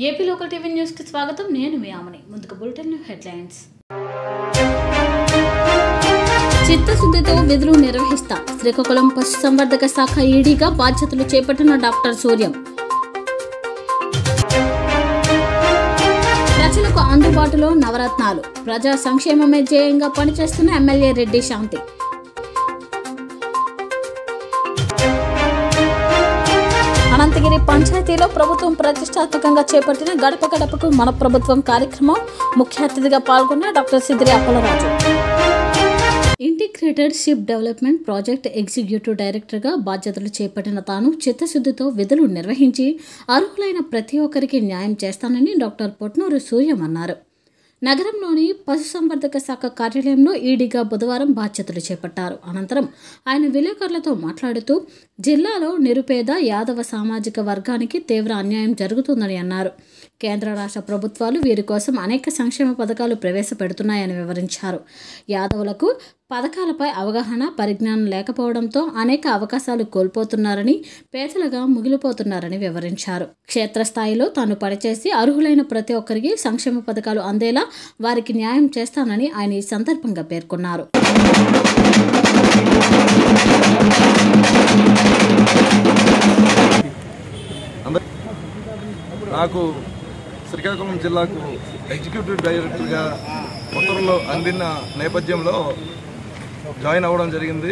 AP local TV న్యూస్కి స్వాగతం నేను మీ ఆమని ముందుకు బులెటిన్ హెడ్లైన్స్ చిత్తశుద్ధితో విధులు నిర్వహిస్తా శ్రీకాకుళం పశుసంవర్ధక శాఖ ఈడీగా బాధ్యతలు చేపట్టిన డాక్టర్ సూర్యం ప్రజలకు అందుబాటులో నవరత్నాలు ప్రజా సంక్షేమమే ధ్యేయంగా పనిచేస్తున్న ఎమ్మెల్యే రెడ్డి శాంతి అనంతగిరి పంచాయతీలో ప్రభుత్వం ప్రతిష్టాత్మకంగా చేపట్టిన గడప గడపకు మన ప్రభుత్వం కార్యక్రమం ముఖ్య అతిథిగా పాల్గొన్న doctor Siddiri Appalaraju integrated ship development project executive డైరెక్టర్గా బాధ్యతలు చేపట్టిన తాను చిత్తశుద్ధితో విధులు నిర్వహించి అర్హులైన ప్రతి ఒక్కరికి న్యాయం చేస్తానని డాక్టర్ పొట్నూరు సూర్యం అన్నారు నగరంలోని పశుసంవర్ధక శాఖ కార్యాలయంలో ఈడీగా బుధవారం బాధ్యతలు చేపట్టారు అనంతరం ఆయన విలేకరులతో మాట్లాడుతూ జిల్లాలో నిరుపేద యాదవ సామాజిక వర్గానికి తీవ్ర అన్యాయం జరుగుతుందని అన్నారు కేంద్ర రాష్ట్ర ప్రభుత్వాలు వీరి కోసం అనేక సంక్షేమ పథకాలు ప్రవేశపెడుతున్నాయని వివరించారు యాదవులకు పథకాలపై అవగాహన పరిజ్ఞానం లేకపోవడంతో అనేక అవకాశాలు కోల్పోతున్నారని పేదలుగా ముగిలిపోతున్నారని వివరించారు క్షేత్రస్థాయిలో తాను పనిచేసి అర్హులైన ప్రతి ఒక్కరికి సంక్షేమ పథకాలు అందేలా వారికి న్యాయం చేస్తానని ఆయన ఈ సందర్భంగా పేర్కొన్నారు అందరి నాకు శ్రీకాకుళం జిల్లాకు ఎగ్జిక్యూటివ్ డైరెక్టర్గా ఉత్తర్వులు అందిన నేపథ్యంలో జాయిన్ అవ్వడం జరిగింది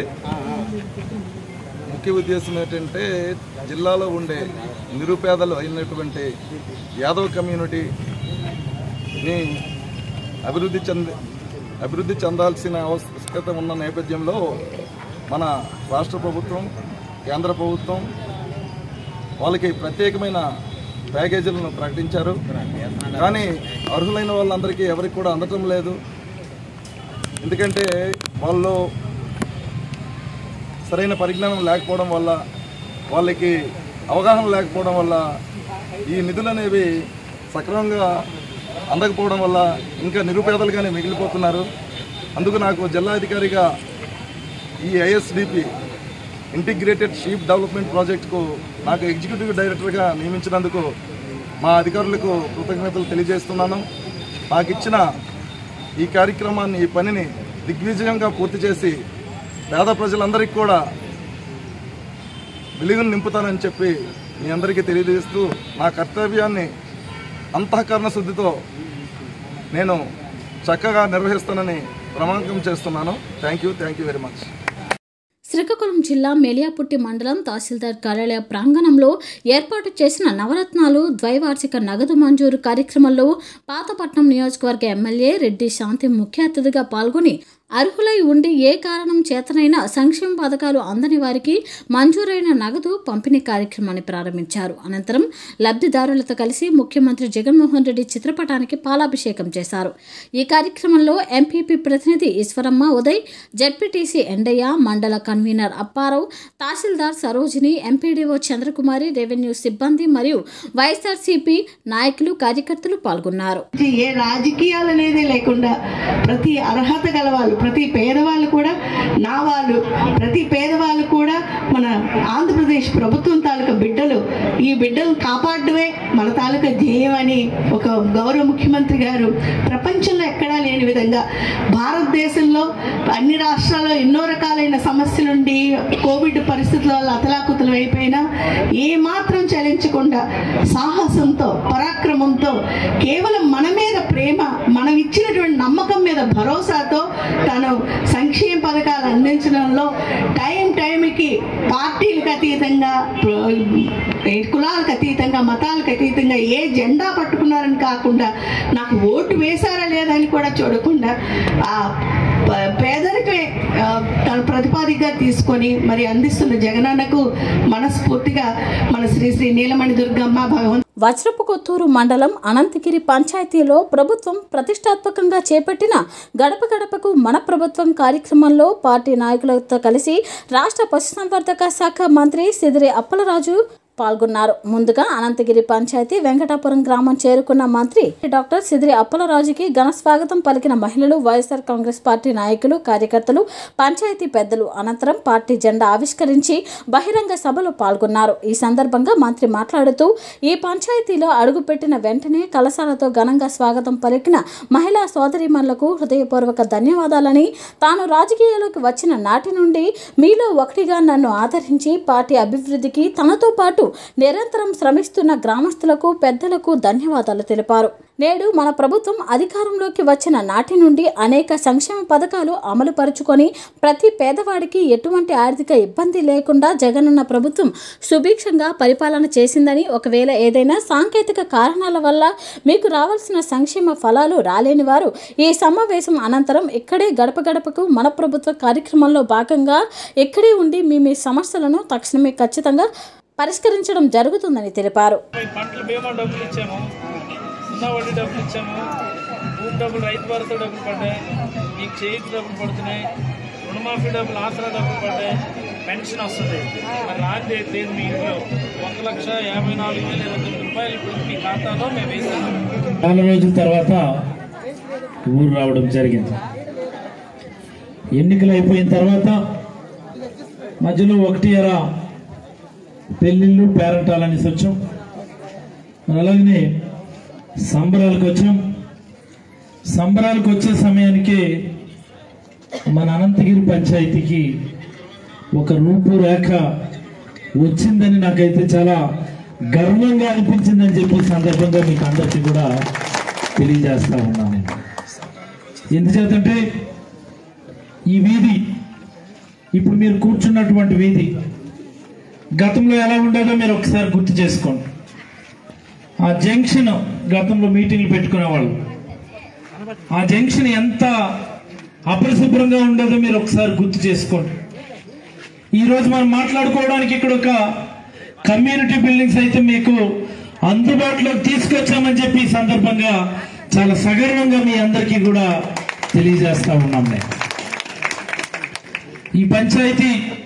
ముఖ్య ఉద్దేశం ఏంటంటే జిల్లాలో ఉండే నిరుపేదలు అయినటువంటి యాదవ్ కమ్యూనిటీని అభివృద్ధి చెంది అభివృద్ధి చెందాల్సిన ఆవశ్యకత ఉన్న నేపథ్యంలో మన రాష్ట్ర ప్రభుత్వం కేంద్ర ప్రభుత్వం వాళ్ళకి ప్రత్యేకమైన ప్యాకేజీలను ప్రకటించారు కానీ అర్హులైన వాళ్ళందరికీ ఎవరికి కూడా అందటం లేదు ఎందుకంటే వాళ్ళు సరైన పరిజ్ఞానం లేకపోవడం వల్ల వాళ్ళకి అవగాహన లేకపోవడం వల్ల ఈ నిధులు అనేవి సక్రమంగా అందకపోవడం వల్ల ఇంకా నిరుపేదలుగానే మిగిలిపోతున్నారు అందుకు నాకు జిల్లా అధికారిగా ఈ ఐఎస్డిపి ఇంటిగ్రేటెడ్ షీప్ డెవలప్మెంట్ ప్రాజెక్టుకు నాకు ఎగ్జిక్యూటివ్ డైరెక్టర్గా నియమించినందుకు మా అధికారులకు కృతజ్ఞతలు తెలియజేస్తున్నాను నాకు ఇచ్చిన ఈ కార్యక్రమాన్ని ఈ పనిని దిగ్విజయంగా పూర్తి చేసి పేద ప్రజలందరికీ కూడా వెలుగును నింపుతానని చెప్పి మీ అందరికీ తెలియజేస్తూ నా కర్తవ్యాన్ని అంతఃకరణ శుద్ధితో నేను చక్కగా నిర్వహిస్తానని ప్రమాణకం చేస్తున్నాను thank you thank you very much Srikakulam జిల్లా మెలియాపుట్టి మండలం తహసీల్దార్ కార్యాలయ ప్రాంగణంలో ఏర్పాటు చేసిన నవరత్నాలు ద్వైవార్షిక నగదు మంజూరు కార్యక్రమంలో పాతపట్నం నియోజకవర్గ ఎమ్మెల్యే రెడ్డి శాంతి ముఖ్య అతిథిగా పాల్గొని అర్హులై ఉండి ఏ కారణం చేతనైనా సంక్షేమ పథకాలు అందని వారికి మంజూరైన నగదు పంపిణీ కార్యక్రమాన్ని ప్రారంభించారు అనంతరం లబ్ధిదారులతో కలిసి ముఖ్యమంత్రి జగన్మోహన్ రెడ్డి చిత్రపటానికి పాలాభిషేకం చేశారు ఈ కార్యక్రమంలో ఎంపీపీ ప్రతినిధి ఈశ్వరమ్మ ఉదయ్ జడ్పీటీసీ ఎండయ్య మండల కన్వీనర్ అప్పారావు తహసీల్దార్ సరోజిని ఎంపీడీఓ చంద్రకుమారి రెవెన్యూ సిబ్బంది మరియు వైఎస్ఆర్సీపీ నాయకులు కార్యకర్తలు పాల్గొన్నారు ఏ రాజకీయాలు అనేది లేకుండా ప్రతి అర్హత గల వాళ్ళు ప్రతి పేదవాళ్ళు కూడా నా వాళ్ళు ప్రతి పేదవాళ్ళు కూడా మన ఆంధ్రప్రదేశ్ ప్రభుత్వం తాలూకా బిడ్డలు ఈ బిడ్డలు కాపాడడమే మన తాలూకా ధ్యేయం అని ఒక గౌరవ ముఖ్యమంత్రి గారు ప్రపంచంలో ఎక్కడా లేని విధంగా భారతదేశంలో అన్ని రాష్ట్రాల్లో ఎన్నో రకాలైన సమస్యలుండి కోవిడ్ పరిస్థితుల వల్ల అతలాకుతలం అయిపోయినా ఏమాత్రం చలించకుండా సాహసంతో పరాక్రమంతో కేవలం మన మీద ప్రేమ మనం ఇచ్చినటువంటి నమ్మకం మీద భరోసాతో తను సంక్షేమ పథకాలు అందించడంలో టైం టైంకి పార్టీలకు అతీతంగా ప్ర- ఏ కులాలకు అతీతంగా మతాలకు అతీతంగా ఏ జెండా పట్టుకున్నారని కాకుండా నాకు ఓటు వేశారా లేదా అని కూడా చూడకుండా ఆ ప- పేదరికమే ఆ, తన ప్రతిపాదికగా తీసుకొని మరి అందిస్తున్న జగనన్నకు మనస్ఫూర్తిగా మన శ్రీ శ్రీ నీలమణి దుర్గమ్మ భగవంతు వజ్రపు కొత్తూరు మండలం అనంతగిరి పంచాయతీలో ప్రభుత్వం ప్రతిష్టాత్మకంగా చేపట్టిన గడప గడపకు మన ప్రభుత్వం కార్యక్రమంలో పార్టీ నాయకులతో కలిసి రాష్ట్ర పశుసంవర్ధక శాఖ మంత్రి సిదిరి అప్పలరాజు పాల్గొన్నారు ముందుగా అనంతగిరి పంచాయతీ వెంకటాపురం గ్రామం చేరుకున్న మంత్రి డాక్టర్ సిదిరి అప్పలరాజుకి ఘన స్వాగతం పలికిన మహిళలు వైఎస్ఆర్ కాంగ్రెస్ పార్టీ నాయకులు కార్యకర్తలు పంచాయతీ పెద్దలు అనంతరం పార్టీ జెండా ఆవిష్కరించి బహిరంగ సభలో పాల్గొన్నారు ఈ సందర్భంగా మంత్రి మాట్లాడుతూ ఈ పంచాయతీలో అడుగుపెట్టిన వెంటనే కలశాలతో ఘనంగా స్వాగతం పలికిన మహిళా సోదరిమణులకు హృదయపూర్వక ధన్యవాదాలని తాను రాజకీయాల్లోకి వచ్చిన నాటి నుండి మీలో ఒకటిగా నన్ను ఆదరించి పార్టీ అభివృద్ధికి తనతో పాటు నిరంతరం శ్రమిస్తున్న గ్రామస్తులకు పెద్దలకు ధన్యవాదాలు తెలిపారు నేడు మన ప్రభుత్వం అధికారంలోకి వచ్చిన నాటి నుండి అనేక సంక్షేమ పథకాలు అమలు పరుచుకొని ప్రతి పేదవాడికి ఎటువంటి ఆర్థిక ఇబ్బంది లేకుండా జగనన్న ప్రభుత్వం సుభిక్షంగా పరిపాలన చేసిందని ఒకవేళ ఏదైనా సాంకేతిక కారణాల వల్ల మీకు రావాల్సిన సంక్షేమ ఫలాలు రాలేని వారు ఈ సమావేశం అనంతరం ఇక్కడే గడప గడపకు మన ప్రభుత్వ కార్యక్రమంలో భాగంగా ఇక్కడే ఉండి మీ మీ సమస్యలను తక్షణమే ఖచ్చితంగా పరిష్కరించడం జరుగుతుందని తెలిపారు మేము పంటల బీమా డబ్బులు ఇచ్చాము సున్నా వడ్డీ డబ్బులు ఇచ్చాము భూమి డబ్బులు రైతు భరోసా డబ్బులు పడ్డాయి మీకు చేతి డబ్బులు పడుతున్నాయి రుణమాఫీ డబ్బులు ఆసరా డబ్బులు పడ్డాయి పెన్షన్ వస్తుంది మరి రాంది లేదు మీ ఇంట్లో ఒక లక్ష యాభై నాలుగు వేల ఇరవై తొమ్మిది రూపాయలు ఇప్పుడు మీ ఖాతాలో మేము వేసాము చాలా రోజుల తర్వాత ఊరు రావడం జరిగింది ఎన్నికలు అయిపోయిన తర్వాత మధ్యలో ఒకటి అరా పెళ్ళిళ్ళు పేరంటాలని వచ్చాం మరి అలాగనే సంబరాలకు వచ్చాం సంబరాలకు వచ్చే సమయానికి మన అనంతగిరి పంచాయతీకి ఒక రూపురేఖ వచ్చిందని నాకైతే చాలా గర్వంగా అనిపించిందని చెప్పి ఈ సందర్భంగా మీకు అందరికీ కూడా తెలియజేస్తా ఉన్నాను నేను ఎందుచేతంటే ఈ వీధి ఇప్పుడు మీరు కూర్చున్నటువంటి వీధి గతంలో ఎలా ఉండేదో మీరు ఒకసారి గుర్తు చేసుకోండి ఆ జంక్షన్ గతంలో మీటింగ్లు పెట్టుకునేవాళ్ళు ఆ జంక్షన్ ఎంత అపరిశుభ్రంగా ఉండేదో మీరు ఒకసారి గుర్తు చేసుకోండి ఈ రోజు మనం మాట్లాడుకోవడానికి ఇక్కడ ఒక కమ్యూనిటీ బిల్డింగ్స్ అయితే మీకు అందుబాటులోకి తీసుకొచ్చామని చెప్పి ఈ సందర్భంగా చాలా సగర్వంగా మీ అందరికీ కూడా తెలియజేస్తా ఉన్నాం నేను ఈ పంచాయతీ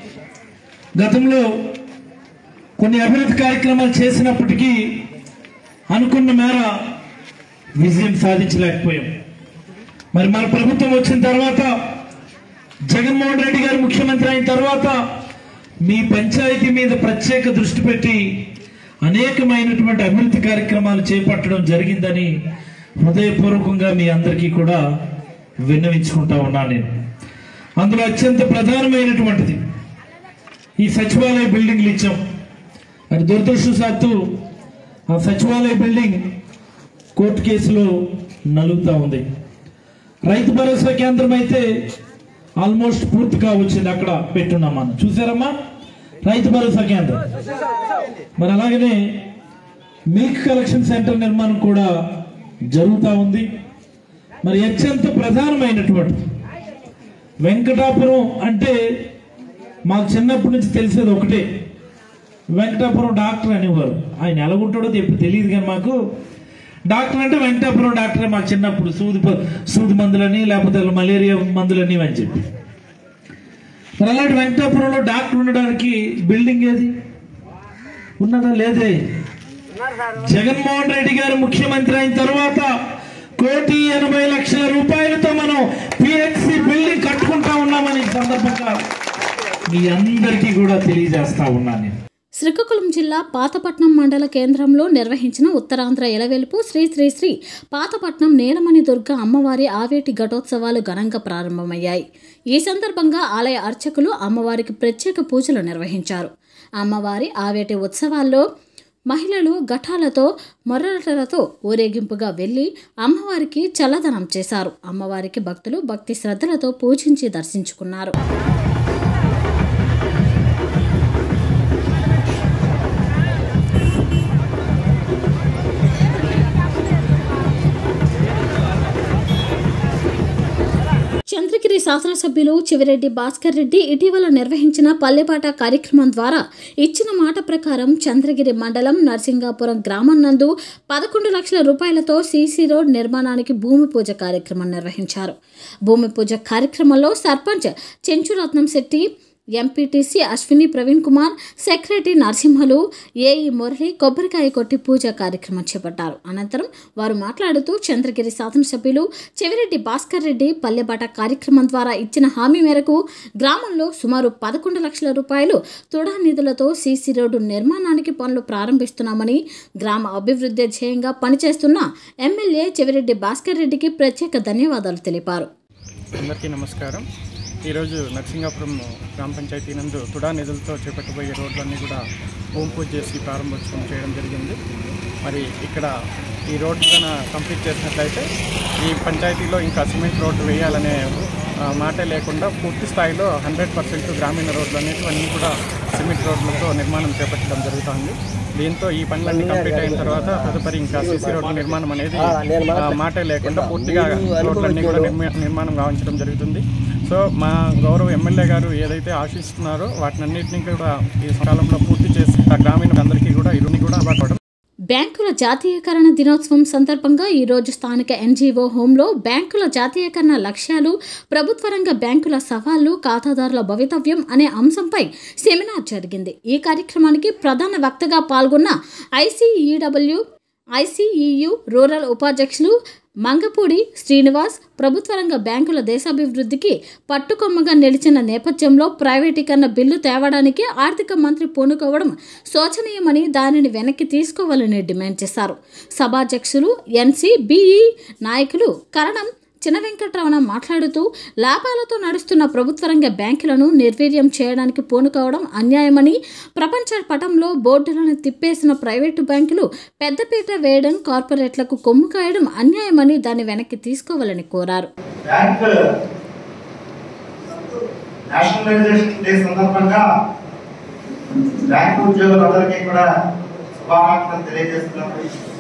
గతంలో కొన్ని అభివృద్ధి కార్యక్రమాలు చేసినప్పటికీ అనుకున్న మేర విజయం సాధించలేకపోయాం మరి మన ప్రభుత్వం వచ్చిన తర్వాత జగన్మోహన్ రెడ్డి గారు ముఖ్యమంత్రి అయిన తర్వాత మీ పంచాయతీ మీద ప్రత్యేక దృష్టి పెట్టి అనేకమైనటువంటి అభివృద్ధి కార్యక్రమాలు చేపట్టడం జరిగిందని హృదయపూర్వకంగా మీ అందరికీ కూడా విన్నవించుకుంటా ఉన్నాను నేను అందులో అత్యంత ప్రధానమైనటువంటిది ఈ సచివాలయ బిల్డింగ్లు ఇచ్చాం మరి దురదృష్టవశాత్తు ఆ సచివాలయ బిల్డింగ్ కోర్టు కేసులో నలుగుతా ఉంది రైతు భరోసా కేంద్రం అయితే ఆల్మోస్ట్ పూర్తిగా వచ్చింది అక్కడ పెట్టున్నాం మనం చూసారమ్మా రైతు భరోసా కేంద్రం మరి అలాగనే మిల్క్ కలెక్షన్ సెంటర్ నిర్మాణం కూడా జరుగుతూ ఉంది మరి అత్యంత ప్రధానమైనటువంటి వెంకటాపురం అంటే మాకు చిన్నప్పటి నుంచి తెలిసేది ఒకటే వెంకటాపురం డాక్టర్ అనేవారు ఆయన ఎలా ఉంటాడో ఎప్పుడు తెలియదు కానీ మాకు డాక్టర్ అంటే వెంకటాపురం డాక్టరే మాకు చిన్నప్పుడు సూది ప- సూది మందులని లేకపోతే మలేరియా మందులని అని చెప్పి మరి అలాంటి వెంకటాపురంలో డాక్టర్ ఉండడానికి బిల్డింగ్ ఏది ఉన్నదా లేదే జగన్మోహన్ రెడ్డి గారు ముఖ్యమంత్రి అయిన తర్వాత కోటి ఎనభై లక్షల రూపాయలతో మనం పిహెచ్సి బిల్డింగ్ కట్టుకుంటా ఉన్నామని ఈ సందర్భంగా మీ అందరికీ కూడా తెలియజేస్తా ఉన్నాను నేను శ్రీకాకుళం జిల్లా పాతపట్నం మండల కేంద్రంలో నిర్వహించిన ఉత్తరాంధ్ర ఎలవెలుపు శ్రీ శ్రీ శ్రీ పాతపట్నం నీలమణి దుర్గ అమ్మవారి ఆవేటి ఘటోత్సవాలు ఘనంగా ప్రారంభమయ్యాయి ఈ సందర్భంగా ఆలయ అర్చకులు అమ్మవారికి ప్రత్యేక పూజలు నిర్వహించారు అమ్మవారి ఆవేటి ఉత్సవాల్లో మహిళలు ఘటాలతో మొర్రలతో ఊరేగింపుగా వెళ్లి అమ్మవారికి చల్లదనం చేశారు అమ్మవారికి భక్తులు భక్తి శ్రద్ధలతో పూజించి దర్శించుకున్నారు చంద్రగిరి శాసనసభ్యులు చివిరెడ్డి భాస్కర్ రెడ్డి ఇటీవల నిర్వహించిన పల్లెపాట కార్యక్రమం ద్వారా ఇచ్చిన మాట ప్రకారం చంద్రగిరి మండలం నర్సింగాపురం గ్రామం నందు పదకొండు లక్షల రూపాయలతో సీసీ రోడ్ నిర్మాణానికి భూమి పూజ కార్యక్రమం నిర్వహించారు భూమి పూజ కార్యక్రమంలో sarpanch Chenchuratnam Setty MPTC Ashwini Praveen Kumar secretary Narasimhulu AE Murali కొబ్బరికాయ కొట్టి పూజ కార్యక్రమం చేపట్టారు అనంతరం వారు మాట్లాడుతూ చంద్రగిరి శాసనసభ్యులు చెవిరెడ్డి భాస్కర్ రెడ్డి పల్లెబాట కార్యక్రమం ద్వారా ఇచ్చిన హామీ మేరకు గ్రామంలో సుమారు పదకొండు లక్షల రూపాయలు తుడా నిధులతో సీసీ రోడ్డు నిర్మాణానికి పనులు ప్రారంభిస్తున్నామని గ్రామ అభివృద్ధి ధ్యేయంగా పనిచేస్తున్న ఎమ్మెల్యే చెవిరెడ్డి భాస్కర్ రెడ్డికి ప్రత్యేక ధన్యవాదాలు తెలిపారు అందరికీ నమస్కారం ఈరోజు నరసింగాపురం గ్రామ పంచాయతీ నందు తుడా నిధులతో చేపట్టబోయే రోడ్లన్నీ కూడా భూమి పూజ చేసి ప్రారంభోత్సవం చేయడం జరిగింది మరి ఇక్కడ ఈ రోడ్డు కనుక కంప్లీట్ చేసినట్లయితే ఈ పంచాయతీలో ఇంకా సిమెంట్ రోడ్డు వేయాలనే ఆ, మాటే లేకుండా పూర్తి స్థాయిలో హండ్రెడ్ పర్సెంట్ గ్రామీణ రోడ్లు అనేటివన్నీ కూడా సిమెంట్ రోడ్లతో నిర్మాణం చేపట్టడం జరుగుతుంది దీంతో ఈ పనులన్నీ కంప్లీట్ అయిన తర్వాత తదుపరి ఇంకా సీసీ రోడ్ల నిర్మాణం అనేది ఆ, మాటే లేకుండా పూర్తిగా రోడ్లన్నీ కూడా నిర్మా- నిర్మాణం గావించడం జరుగుతుంది సో మా గౌరవ ఎమ్మెల్యే గారు ఏదైతే ఆశిస్తున్నారో వాటినన్నింటినీ కూడా ఈ కాలంలో పూర్తి చేసి ఆ గ్రామీణ అందరికీ కూడా ఇరుని కూడా అవ్వడం బ్యాంకుల జాతీయకరణ దినోత్సవం సందర్భంగా ఈరోజు స్థానిక ఎన్జీఓ హోంలో బ్యాంకుల జాతీయకరణ లక్ష్యాలు ప్రభుత్వ రంగ బ్యాంకుల సవాళ్లు ఖాతాదారుల భవితవ్యం అనే అంశంపై సెమినార్ జరిగింది ఈ కార్యక్రమానికి ప్రధాన వక్తగా పాల్గొన్న ఐసీఈడబ్ల్యూ ఐసీఈయు రూరల్ ఉపాధ్యక్షులు మంగపూడి శ్రీనివాస్ ప్రభుత్వ రంగ బ్యాంకుల దేశాభివృద్ధికి పట్టుకొమ్మగా నిలిచిన నేపథ్యంలో ప్రైవేటీకరణ బిల్లు తేవడానికి ఆర్థిక మంత్రి పూనుకోవడం శోచనీయమని దానిని వెనక్కి తీసుకోవాలని డిమాండ్ చేశారు సభాధ్యక్షులు ఎన్సీ బిఈ నాయకులు కరణం చిన్న వెంకటరమణ మాట్లాడుతూ లాభాలతో నడుస్తున్న ప్రభుత్వ రంగ బ్యాంకులను నిర్వీర్యం చేయడానికి పూనుకోవడం అన్యాయమని ప్రపంచ పటంలో బోర్డులను తిప్పేసిన ప్రైవేటు బ్యాంకులు పెద్దపీట వేయడం కార్పొరేట్లకు కొమ్ము కాయడం అన్యాయమని దాన్ని వెనక్కి తీసుకోవాలని కోరారు బ్యాంక్ నేషనలైజేషన్ డే సందర్భంగా బ్యాంక్ ఉద్యోగులందరికీ కూడా శుభాకాంక్షలు తెలియజేస్తున్నాము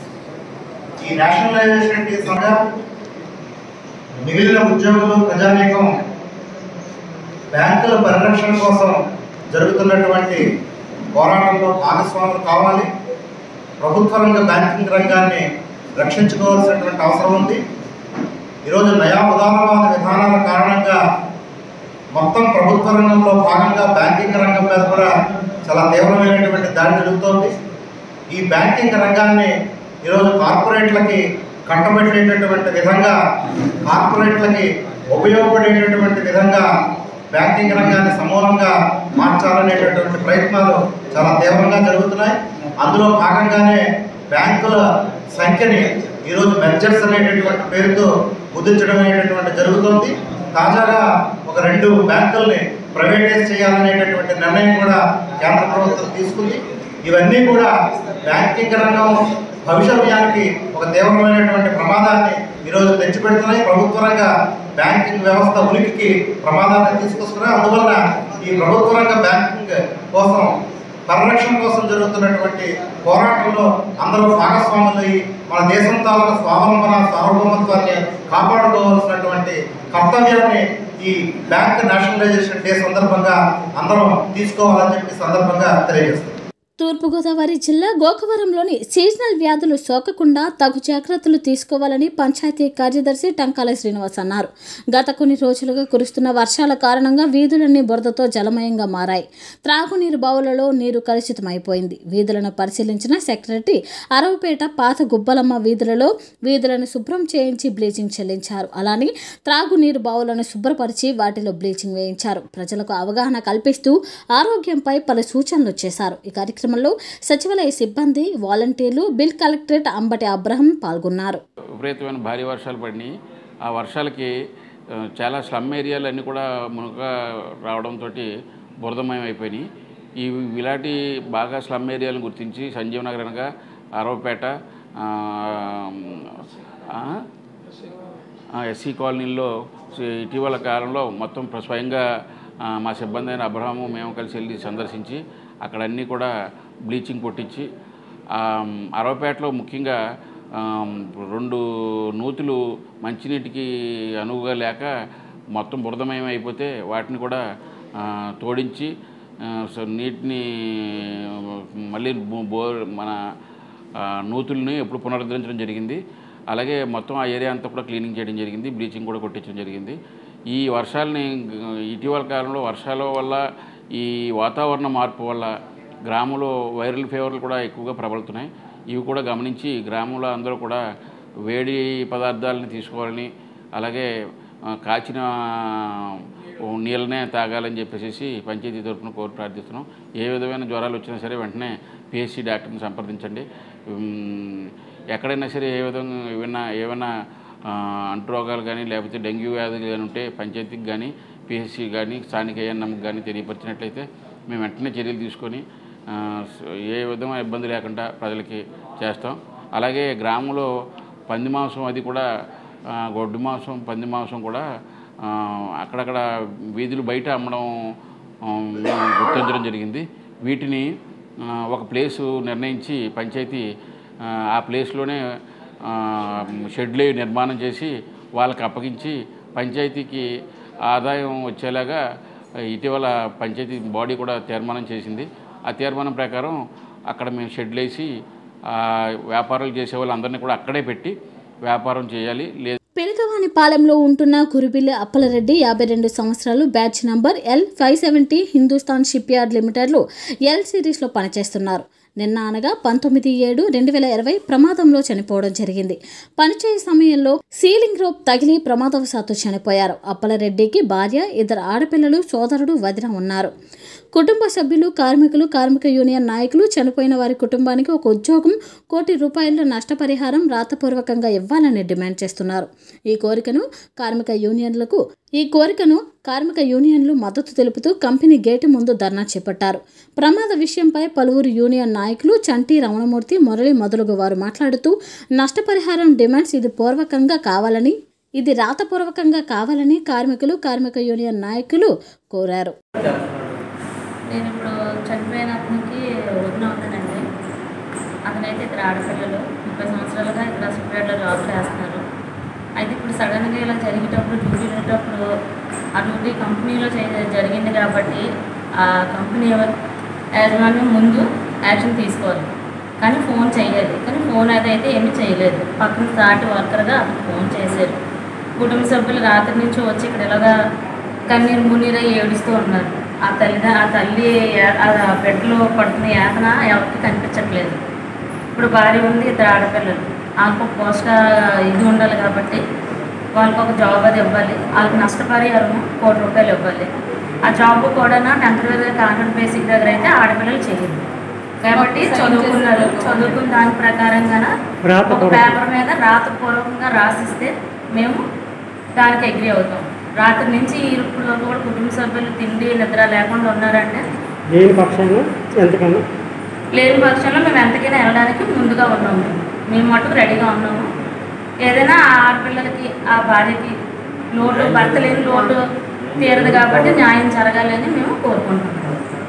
ఈ నేషనలైజేషన్ డే సందర్భంగా మిగిలిన ఉద్యోగులు ప్రజానీకం బ్యాంకుల పరిరక్షణ కోసం జరుగుతున్నటువంటి పోరాటంలో భాగస్వాములు కావాలి ప్రభుత్వ రంగ బ్యాంకింగ్ రంగాన్ని రక్షించుకోవాల్సినటువంటి అవసరం ఉంది ఈరోజు నయా ఉదారవాద విధానాల కారణంగా మొత్తం ప్రభుత్వ రంగంలో భాగంగా బ్యాంకింగ్ రంగం మీద కూడా చాలా తీవ్రమైనటువంటి దాడి జరుగుతోంది ఈ బ్యాంకింగ్ రంగాన్ని ఈరోజు కార్పొరేట్లకి కట్టబెట్టేటటువంటి విధంగా కార్పొరేట్లకి ఉపయోగపడేటటువంటి విధంగా బ్యాంకింగ్ రంగాన్ని సమూలంగా మార్చాలనేటటువంటి ప్రయత్నాలు చాలా తీవ్రంగా జరుగుతున్నాయి అందులో భాగంగానే బ్యాంకుల సంఖ్యని ఈరోజు మెర్జర్స్ అనేటటువంటి పేరుతో కుదించడం అనేటటువంటి జరుగుతోంది తాజాగా ఒక రెండు బ్యాంకుల్ని ప్రైవేటైజ్ చేయాలనేటటువంటి నిర్ణయం కూడా కేంద్ర ప్రభుత్వం తీసుకుంది ఇవన్నీ కూడా బ్యాంకింగ్ రంగం భవిష్యత్యానికి ఒక తీవ్రమైనటువంటి ప్రమాదాన్ని ఈరోజు తెచ్చిపెడుతున్నాయి ప్రభుత్వ రంగ బ్యాంకింగ్ వ్యవస్థ ఉనికికి ప్రమాదాన్ని తీసుకొస్తున్నాయి అందువలన ఈ ప్రభుత్వ రంగ బ్యాంకింగ్ కోసం పరిరక్షణ కోసం జరుగుతున్నటువంటి పోరాటంలో అందరూ భాగస్వాములై మన దేశం తాలూకు స్వావలంబన సార్వభౌమత్వాన్ని కాపాడుకోవాల్సినటువంటి కర్తవ్యాన్ని ఈ బ్యాంక్ నేషనలైజేషన్ డే సందర్భంగా అందరం తీసుకోవాలని చెప్పి సందర్భంగా తెలియజేస్తాం తూర్పుగోదావరి జిల్లా గోకవరంలోని సీజనల్ వ్యాధులు సోకకుండా తగు జాగ్రత్తలు తీసుకోవాలని పంచాయతీ కార్యదర్శి టంకాల శ్రీనివాస్ అన్నారు గత కొన్ని రోజులుగా కురుస్తున్న వర్షాల కారణంగా వీధులన్నీ బురదతో జలమయంగా మారాయి త్రాగునీరు బావులలో నీరు కలుషితమైపోయింది వీధులను పరిశీలించిన సెక్రటరీ అరవపేట పాత గుబ్బలమ్మ వీధులలో వీధులను శుభ్రం చేయించి బ్లీచింగ్ చెల్లించారు అలానే త్రాగునీరు బావులను శుభ్రపరిచి వాటిలో బ్లీచింగ్ వేయించారు ప్రజలకు అవగాహన కల్పిస్తూ ఆరోగ్యంపై పలు సూచనలు చేశారు ఈ కార్యక్రమంలో సచివాలయ సిబ్బంది వాలంటీర్లు బిల్ కలెక్టరేట్ అంబటి అబ్రహం పాల్గొన్నారు విపరీతమైన భారీ వర్షాలు పడినాయి ఆ వర్షాలకి ఆ, చాలా స్లమ్ ఏరియాలు అన్నీ కూడా మునక రావడంతో బురదమయం అయిపోయినాయి ఈ ఇలాంటి బాగా స్లమ్ ఏరియాలను గుర్తించి సంజీవ్ నగర్ అనగా అరవపేట ఆ, ఆ, ఆ, ఎస్సీ కాలనీలో సి- ఇటీవల కాలంలో మొత్తం ప్ర- స్వయంగా ఆ, మా సిబ్బంది అయిన అబ్రహాము మేము కలిసి వెళ్ళి సందర్శించి అక్కడ అన్నీ కూడా బ్లీచింగ్ కొట్టించి ఆ, అరవపేటలో ముఖ్యంగా ఆ, రెండు నూతులు మంచినీటికి అనువుగా లేక మొత్తం బురదమయం అయిపోతే వాటిని కూడా ఆ, తోడించి ఆ, సో నీటిని మళ్ళీ బో- బోర్ మన ఆ, నూతుల్ని ఎప్పుడు పునరుద్ధరించడం జరిగింది అలాగే మొత్తం ఆ ఏరియా అంతా కూడా క్లీనింగ్ చేయడం జరిగింది బ్లీచింగ్ కూడా కొట్టించడం జరిగింది ఈ వర్షాలని గ- ఇటీవల కాలంలో వర్షాల వల్ల ఈ వాతావరణ మార్పు వల్ల గ్రామంలో వైరల్ ఫీవర్లు కూడా ఎక్కువగా ప్రబలుతున్నాయి ఇవి కూడా గమనించి గ్రామంలో అందరూ కూడా వేడి పదార్థాలను తీసుకోవాలని అలాగే ఆ, కాచిన ఓ నీళ్ళనే తాగాలని చెప్పేసి పంచాయతీ తరఫున కోరి ప్రార్థిస్తున్నాం ఏ విధమైన జ్వరాలు వచ్చినా సరే వెంటనే పిహెచ్సి డాక్టర్ని సంప్రదించండి ఉమ్, ఎక్కడైనా సరే ఏ విధంగా ఏమైనా ఏమైనా ఆ, అంటురోగాలు కానీ లేకపోతే డెంగ్యూ వ్యాధులు కానీ ఉంటే పంచాయతీకి కానీ పిహెచ్సి కానీ స్థానిక ఏఎన్ఎంకి కానీ తెలియపరిచినట్లయితే మేము వెంటనే చర్యలు తీసుకొని ఆ, స- ఏ విధమైన ఇబ్బంది లేకుండా ప్రజలకి చేస్తాం అలాగే గ్రామంలో పంది మాంసం అది కూడా ఆ, గొడ్డు మాంసం పంది మాంసం కూడా ఆ, అక్కడక్కడ వీధులు బయట అమ్మడం ఆ, మేము గుర్తించడం జరిగింది వీటిని ఆ, ఒక ప్లేసు నిర్ణయించి పంచాయతీ ఆ, ఆ ప్లేస్లోనే ఆ, షెడ్లు నిర్మాణం చేసి వాళ్ళకి అప్పగించి పంచాయతీకి ఆదాయం వచ్చేలాగా ఇటీవల పంచాయతీ బాడీ కూడా తీర్మానం చేసింది ఆ తీర్మానం ప్రకారం అక్కడ మేము షెడ్లు వేసి ఆ, వ్యాపారాలు చేసే వాళ్ళందరినీ కూడా అక్కడే పెట్టి వ్యాపారం చేయాలి లేదు పెనుగవాని పాలెంలో ఉంటున్న కురిబిల్లి అప్పలరెడ్డి యాభై రెండు సంవత్సరాలు batch number L five seventy Hindustan ship yard లిమిటెడ్లో ఎల్ సిరీస్లో పనిచేస్తున్నారు నిన్న అనగా పంతొమ్మిది ఏడు రెండు వేల ఇరవై ప్రమాదంలో చనిపోవడం జరిగింది పనిచేసే సమయంలో సీలింగ్ రోప్ తగిలి ప్రమాదవశాత్తు చనిపోయారు అప్పలరెడ్డికి భార్య ఇద్దరు ఆడపిల్లలు సోదరుడు వదిన ఉన్నారు కుటుంబ సభ్యులు కార్మికులు కార్మిక యూనియన్ నాయకులు చనిపోయిన వారి కుటుంబానికి ఒక ఉద్యోగం కోటి రూపాయల నష్టపరిహారం రాతపూర్వకంగా ఇవ్వాలని డిమాండ్ చేస్తున్నారు ఈ కోరికను కార్మిక యూనియన్లకు ఈ కోరికను కార్మిక యూనియన్లు మద్దతు తెలుపుతూ కంపెనీ గేటు ముందు ధర్నా చేపట్టారు ప్రమాద విషయంపై పలువురు యూనియన్ నాయకులు చంటి రమణమూర్తి మురళి మొదలగు వారు మాట్లాడుతూ నష్టపరిహారం డిమాండ్స్ ఇది పూర్వకంగా కావాలని ఇది రాతపూర్వకంగా కావాలని కార్మికులు కార్మిక యూనియన్ నాయకులు కోరారు నేను ఇప్పుడు చనిపోయిన అతనికి వదిన ఉందనండి అతనైతే ఇద్దరు ఆడపిల్లలు ముప్పై సంవత్సరాలుగా ఇక్కడ సుప్రీంలో జాబ్ చేస్తున్నారు అయితే ఇప్పుడు సడన్గా ఇలా జరిగేటప్పుడు డ్యూటీ వెళ్ళేటప్పుడు ఆ డ్యూటీ కంపెనీలో చే- జరిగింది కాబట్టి ఆ కంపెనీ యాజమాన్యం ముందు యాక్షన్ తీసుకోవాలి కానీ ఫోన్ చేయాలి కానీ ఫోన్ అదైతే ఏమీ చేయలేదు పక్కన సాటి వర్కర్గా అతను ఫోన్ చేశారు కుటుంబ సభ్యులు రాత్రి నుంచి వచ్చి ఇక్కడ ఇలాగా కన్నీరు మున్నీరు ఏడుస్తూ ఉన్నారు ఆ తల్లి ఆ తల్లి యా- ఆ బెడ్లో పడుతున్న యాతన ఎవరికి కనిపించట్లేదు ఇప్పుడు భార్య ఉంది ఇద్దరు ఆడపిల్లలు వాళ్ళకు ఒక పోషక ఇది ఉండాలి కాబట్టి వాళ్ళకి ఒక జాబ్ అది ఇవ్వాలి వాళ్ళకి నష్టపరిహారం కోటి రూపాయలు ఇవ్వాలి ఆ జాబ్ కూడా టెంపరీ కాంట్రాక్ట్ బేసిక్ దగ్గర అయితే ఆడపిల్లలు చేయదు కాబట్టి చదువుకున్నారు చదువుకున్న దాని ప్రకారంగా ఒక పేపర్ మీద రాతపూర్వకంగా రాసిస్తే మేము దానికి అగ్రి అవుతాం రాత్రి నుంచి ఇప్పుడు వరకు కూడా కుటుంబ సభ్యులు తిండి నిద్ర లేకుండా ఉన్నారంటే లేని పక్షంలో ఎంతకన్నా లేని పక్షంలో మేము ఎంతకైనా వెళ్ళడానికి ముందుగా ఉన్నాము మేము. మేము మటుకు రెడీగా ఉన్నాము ఏదైనా ఆ ఆడపిల్లలకి ఆ భార్యకి లోటు భర్త లేని లోటు తీరదు కాబట్టి న్యాయం జరగాలని మేము కోరుకుంటున్నాము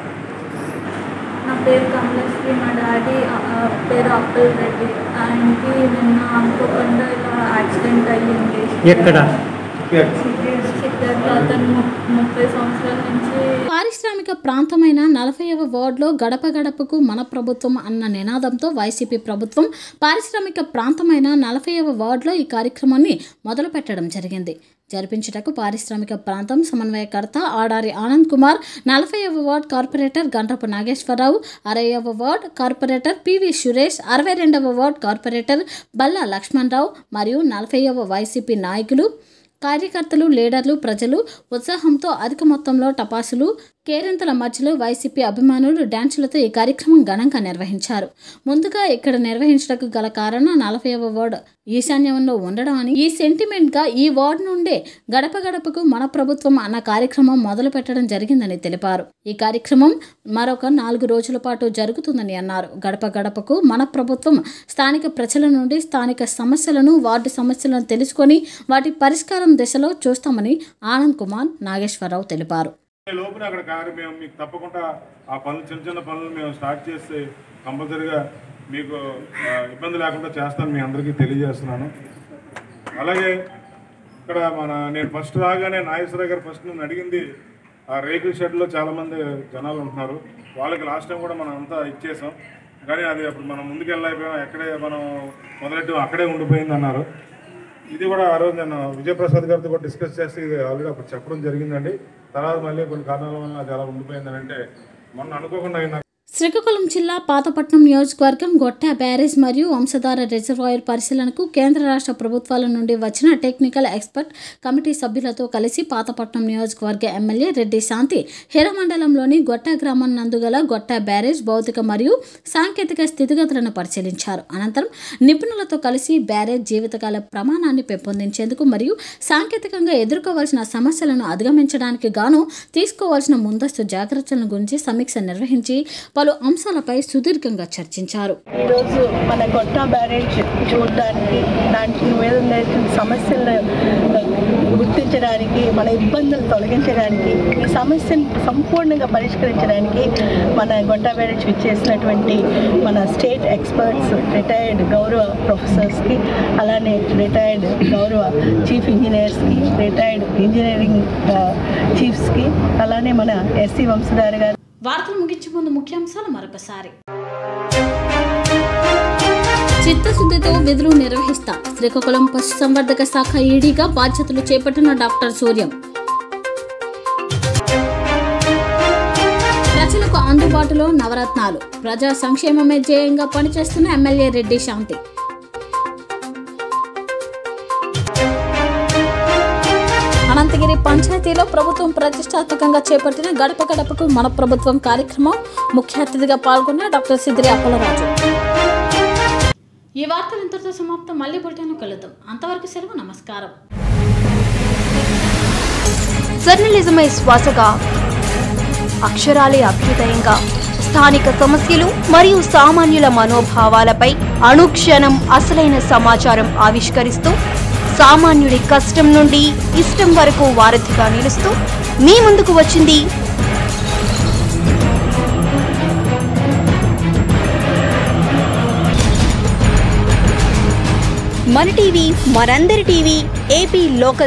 నా పేరు కమలశ్రీ మా డాడీ ఆ, ఆ, పేరు అప్పల్ రెడ్డి ఆయనకి నిన్న అనుకోకుండా ఇలా యాక్సిడెంట్ అయ్యింది ఎక్కడ చిత్తూరులో అతను ము- ముప్పై సంవత్సరాల నుంచి పారిశ్రామిక ప్రాంతమైన నలభైవ వార్డులో గడప గడపకు మన ప్రభుత్వం అన్న నినాదంతో వైసీపీ ప్రభుత్వం పారిశ్రామిక ప్రాంతమైన నలభైవ వార్డులో ఈ కార్యక్రమాన్ని మొదలు పెట్టడం జరిగింది జరిపించుటకు పారిశ్రామిక ప్రాంతం సమన్వయకర్త ఆడారి ఆనంద్ కుమార్ నలభైవ వార్డ్ కార్పొరేటర్ గంటపు నాగేశ్వరరావు అరవయవ వార్డ్ కార్పొరేటర్ పివి సురేష్ అరవై రెండవ వార్డ్ కార్పొరేటర్ బల్లా లక్ష్మణరావు మరియు నలభైవ వైసీపీ నాయకులు కార్యకర్తలు లీడర్లు ప్రజలు ఉత్సాహంతో అధిక మొత్తంలో టపాసులు కేరింతల మధ్యలో వైసీపీ అభిమానులు డ్యాన్సులతో ఈ కార్యక్రమం ఘనంగా నిర్వహించారు ముందుగా ఇక్కడ నిర్వహించడానికి గల కారణం నలభైవ వార్డు ఈశాన్యంలో ఉండడం అని ఈ సెంటిమెంట్ గా ఈ వార్డు నుండే గడప గడపకు మన ప్రభుత్వం అన్న కార్యక్రమం మొదలు పెట్టడం జరిగిందని తెలిపారు ఈ కార్యక్రమం మరొక నాలుగు రోజుల పాటు జరుగుతుందని అన్నారు గడప గడపకు మన ప్రభుత్వం స్థానిక ప్రజల నుండి స్థానిక సమస్యలను వార్డు సమస్యలను తెలుసుకొని వాటి పరిష్కారం దిశలో చూస్తామని ఆనంద్ కుమార్ నాగేశ్వరరావు తెలిపారు లోపల అక్కడ కారు మేము మీకు తప్పకుండా ఆ పనులు చిన్న చిన్న పనులు మేము స్టార్ట్ చేస్తే కంపల్సరీగా మీకు ఆ, ఇబ్బంది లేకుండా చేస్తాను మీ అందరికీ తెలియజేస్తున్నాను అలాగే ఇక్కడ మన నేను ఫస్ట్ రాగానే నాగేశ్వరరావు గారు ఫస్ట్ నన్ను అడిగింది ఆ రేకుల షెడ్లో చాలామంది జనాలు ఉంటున్నారు వాళ్ళకి లాస్ట్ టైం కూడా మనం అంతా ఇచ్చేసాం కానీ అది అప్పుడు మనం ముందుకు వెళ్ళలేకపోయాం ఎక్కడే మనం మొదలెట్టు అక్కడే ఉండిపోయింది అన్నారు ఇది కూడా ఆ రోజు నేను విజయప్రసాద్ గారితో కూడా డిస్కస్ చేసి ఇది ఆల్రెడీ అప్పుడు చెప్పడం జరిగిందండి తర్వాత మళ్ళీ కొన్ని కారణాల వల్ల అది అలా ఉండిపోయిందని అంటే మొన్న అనుకోకుండా అయినా శ్రీకాకుళం జిల్లా పాతపట్నం నియోజకవర్గం గొట్ట బ్యారేజ్ మరియు వంశధార రిజర్వాయర్ పరిశీలనకు కేంద్ర రాష్ట్ర ప్రభుత్వాల నుండి వచ్చిన టెక్నికల్ ఎక్స్పర్ట్ కమిటీ సభ్యులతో కలిసి పాతపట్నం నియోజకవర్గ ఎమ్మెల్యే రెడ్డి శాంతి హీరమండలంలోని గొట్ట గ్రామం నందుగల గొట్ట బ్యారేజ్ భౌతిక మరియు సాంకేతిక స్థితిగతులను పరిశీలించారు అనంతరం నిపుణులతో కలిసి బ్యారేజ్ జీవితకాల ప్రమాణాన్ని పెంపొందించేందుకు మరియు సాంకేతికంగా ఎదుర్కోవాల్సిన సమస్యలను అధిగమించడానికి గాను తీసుకోవాల్సిన ముందస్తు జాగ్రత్తలను గురించి సమీక్ష నిర్వహించి పలు అంశాలపై సుదీర్ఘంగా చర్చించారు ఈరోజు మన కొట్ట బ్యారేజ్ చూడడానికి దాంట్లో మీద ఉండే సమస్యలను గుర్తించడానికి మన ఇబ్బందులు తొలగించడానికి ఈ సమస్యను సంపూర్ణంగా పరిష్కరించడానికి మన గొట్ట బ్యారేజ్ ఇచ్చేసినటువంటి మన స్టేట్ ఎక్స్పర్ట్స్ రిటైర్డ్ గౌరవ ప్రొఫెసర్స్కి అలానే రిటైర్డ్ గౌరవ చీఫ్ ఇంజనీర్స్కి రిటైర్డ్ ఇంజనీరింగ్ చీఫ్స్కి అలానే మన ఎస్సీ వంశధార గారు వార్తలు ముగించే ముందు ముఖ్యాంశాలు మరొకసారి చిత్తశుద్ధితో విధులు నిర్వహిస్తా శ్రీకాకుళం పశుసంవర్ధక శాఖ ఈడీగా బాధ్యతలు చేపట్టిన డాక్టర్ సూర్యం ప్రజలకు అందుబాటులో నవరత్నాలు ప్రజా సంక్షేమమే ధ్యేయంగా పనిచేస్తున్న ఎమ్మెల్యే రెడ్డి శాంతి అనంతగిరి పంచాయతీలో ప్రభుత్వం ప్రతిష్టాత్మకంగా చేపట్టిన గడప గడపకు మన ప్రభుత్వం కార్యక్రమం ముఖ్య అతిథిగా పాల్గొన్న డాక్టర్ సిద్దిరి అప్పలరాజు ఈ వార్తలు ఇంతటితో సమాప్తం మళ్ళీ బులెటిన్ కలుద్దాం అంతవరకు సెలవు నమస్కారం జర్నలిజమే శ్వాసగా అక్షరాలే అభ్యుదయంగా స్థానిక సమస్యలు మరియు సామాన్యుల మనోభావాలపై అనుక్షణం అసలైన సమాచారం ఆవిష్కరిస్తూ సామాన్యుడి కష్టం నుండి ఇష్టం వరకు వారధిగా నిలుస్తూ మీ ముందుకు వచ్చింది మన టీవీ మనందరి టీవీ ఏపీ లోకల్